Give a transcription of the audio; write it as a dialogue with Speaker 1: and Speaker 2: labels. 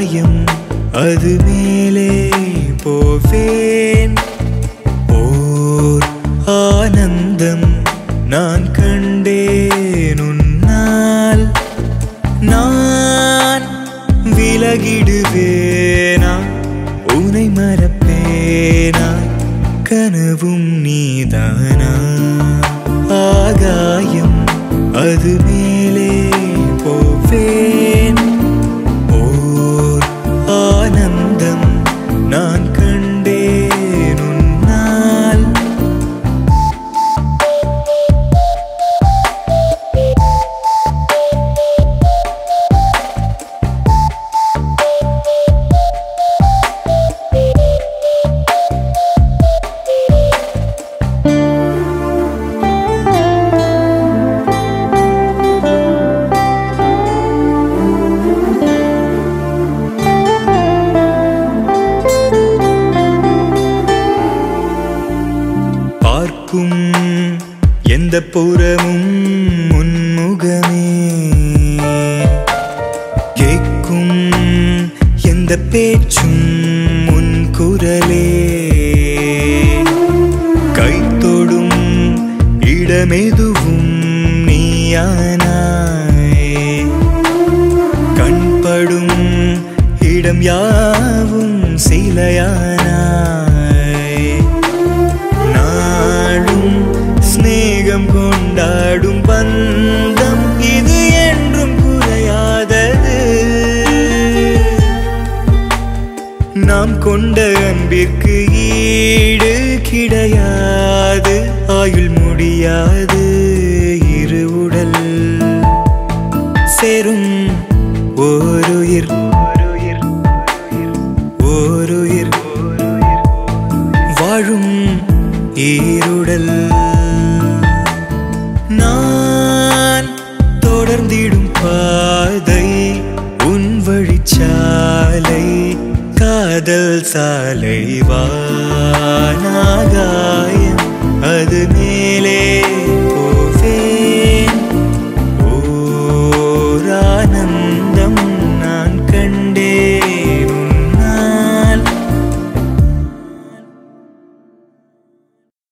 Speaker 1: ஆகாயம் அது மேலே போவேன் ஓர் ஆனந்தம் நான் கண்டேன் உன்னால் நான் விலகிடுவேனா உனை மறப்பேனா கனவும் நீதானா ஆகாயம் அது மேலே போவேன் ஓர் ஆனந்தம் நான் கண்டேன் உன்னால் பார்க்கும் எந்த புறமும் முன்முகமே கேட்கும் எந்த பேச்சும் முன் குரலே கைத்தொடும் இடமெதுவும் நீயானாய் கண்படும் இடம் யாவும் சிலையானாய் நாடும் சிநேகம் கொண்டாடும் பந்தம் இது என்றும் குறையாதது நாம் கொண்ட அன்பிற்கு ஈடு கிடையாது ஆயுள் முடியாது இரு உடல் சேரும் ஓருயிர் ஓருயிர் வாழும் ஈருடல் நான் தொடர்ந்திடும் பாதை உன் வழிச்சாலை காதல் சாலை வானாகாயம் அது மேலே